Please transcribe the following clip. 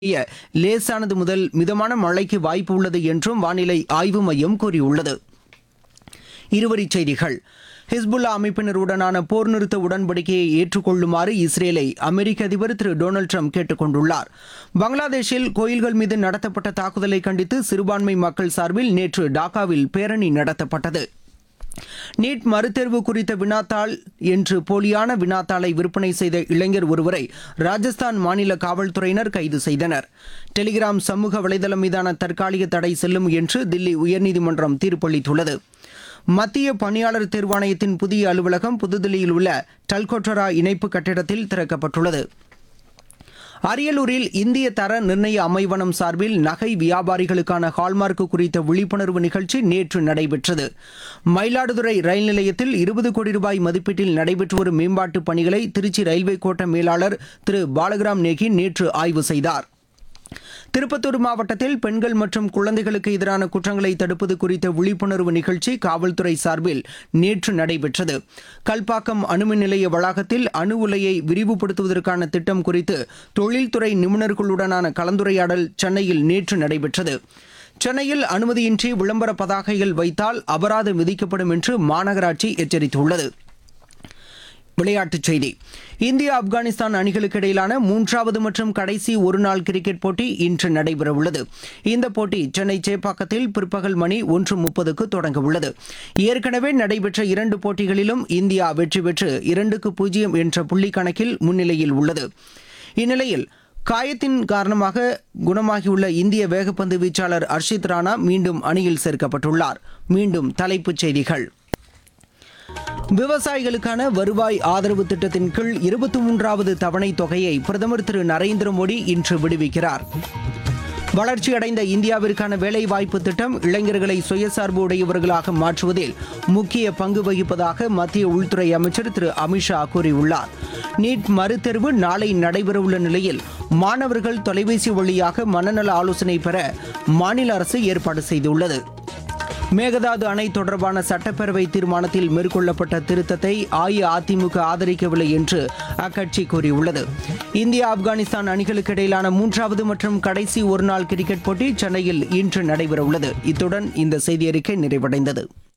கூடிய லேசானது முதல் மிதமான மழைக்கு வாய்ப்பு உள்ளது என்றும் வானிலை ஆய்வு மையம் கூறியுள்ளது இருவரிச் செய்திகள் ஹிஸ்புல்லா அமைப்பினருடனான போர் நிறுத்த உடன்படிக்கையை ஏற்றுக்கொள்ளுமாறு இஸ்ரேலை அமெரிக்க அதிபர் திரு டொனால்டு ட்ரம்ப் கேட்டுக் கொண்டுள்ளார் பங்களாதேஷில் கோயில்கள் மீது நடத்தப்பட்ட தாக்குதலை கண்டித்து சிறுபான்மை மக்கள் சார்பில் நேற்று டாக்காவில் பேரணி நடத்தப்பட்டது நீட் மறுதேர்வு குறித்த வினாத்தாள் என்று போலியான வினாத்தாளை விற்பனை செய்த இளைஞர் ஒருவரை ராஜஸ்தான் மாநில காவல்துறையினர் கைது செய்தனர் டெலிகிராம் சமூக வலைதளம் மீதான தற்காலிக தடை செல்லும் என்று தில்லி உயர்நீதிமன்றம் தீர்ப்பளித்துள்ளது மத்திய பணியாளர் தேர்வாணையத்தின் புதிய அலுவலகம் புதுதில்லியில் உள்ள டல்கோட்டரா இணைப்பு கட்டிடத்தில் திறக்கப்பட்டுள்ளது அரியலூரில் இந்திய தர நிர்ணய அமைவனம் சார்பில் நகை வியாபாரிகளுக்கான ஹால்மார்க் குறித்த விழிப்புணர்வு நிகழ்ச்சி நேற்று நடைபெற்றது மயிலாடுதுறை ரயில் நிலையத்தில் இருபது கோடி ரூபாய் மதிப்பீட்டில் நடைபெற்று வரும் மேம்பாட்டுப் பணிகளை திருச்சி ரயில்வே கோட்ட மேலாளர் திரு பாலகிராம் நேகி நேற்று ஆய்வு செய்தார் திருப்பத்தூர் மாவட்டத்தில் பெண்கள் மற்றும் குழந்தைகளுக்கு எதிரான குற்றங்களை தடுப்பது குறித்த விழிப்புணர்வு நிகழ்ச்சி காவல்துறை சார்பில் நேற்று நடைபெற்றது கல்பாக்கம் அணுமின் நிலைய வளாகத்தில் அணு உலையை விரிவுபடுத்துவதற்கான திட்டம் குறித்து தொழில்துறை நிபுணர்களுடனான கலந்துரையாடல் சென்னையில் நேற்று நடைபெற்றது சென்னையில் அனுமதியின்றி விளம்பர பதாகைகள் வைத்தால் அபராதம் விதிக்கப்படும் என்று மாநகராட்சி எச்சரித்துள்ளது விளையாட்டுச் செய்தி இந்தியா ஆப்கானிஸ்தான் அணிகளுக்கு இடையிலான மூன்றாவது மற்றும் கடைசி ஒருநாள் கிரிக்கெட் போட்டி இன்று நடைபெறவுள்ளது இந்த போட்டி சென்னை சேப்பாக்கத்தில் பிற்பகல் மணி ஒன்று முப்பதுக்கு தொடங்க உள்ளது ஏற்கனவே நடைபெற்ற இரண்டு போட்டிகளிலும் இந்தியா வெற்றி பெற்று இரண்டுக்கு பூஜ்ஜியம் என்ற புள்ளி கணக்கில் முன்னிலையில் உள்ளது இந்நிலையில் காயத்தின் காரணமாக குணமாகியுள்ள இந்திய வேகப்பந்து வீச்சாளர் அர்ஷித் ராணா மீண்டும் அணியில் சேர்க்கப்பட்டுள்ளார் மீண்டும் தலைப்புச் செய்திகள் விவசாயிகளுக்கான வருவாய் ஆதரவு திட்டத்தின் கீழ் இருபத்தி மூன்றாவது தவணை தொகையை பிரதமர் திரு நரேந்திர மோடி இன்று விடுவிக்கிறார் வளர்ச்சியடைந்த இந்தியாவிற்கான வேலைவாய்ப்பு திட்டம் இளைஞர்களை சுயசார்பு உடையவர்களாக மாற்றுவதில் முக்கிய பங்கு வகிப்பதாக மத்திய உள்துறை அமைச்சர் திரு அமித்ஷா கூறியுள்ளார் நீட் மறுதேர்வு நாளை நடைபெறவுள்ள நிலையில் மாணவர்கள் தொலைபேசி வழியாக மனநல ஆலோசனை பெற மாநில அரசு ஏற்பாடு செய்துள்ளது மேகதாது அணை தொடர்பான சட்டப்பேரவை தீர்மானத்தில் மேற்கொள்ளப்பட்ட திருத்தத்தை அஇஅதிமுக ஆதரிக்கவில்லை என்று அக்கட்சி கூறியுள்ளது இந்தியா ஆப்கானிஸ்தான் அணிகளுக்கு இடையிலான மூன்றாவது மற்றும் கடைசி ஒருநாள் கிரிக்கெட் போட்டி சென்னையில் இன்று நடைபெறவுள்ளது இத்துடன் இந்த செய்தியறிக்கை நிறைவடைந்தது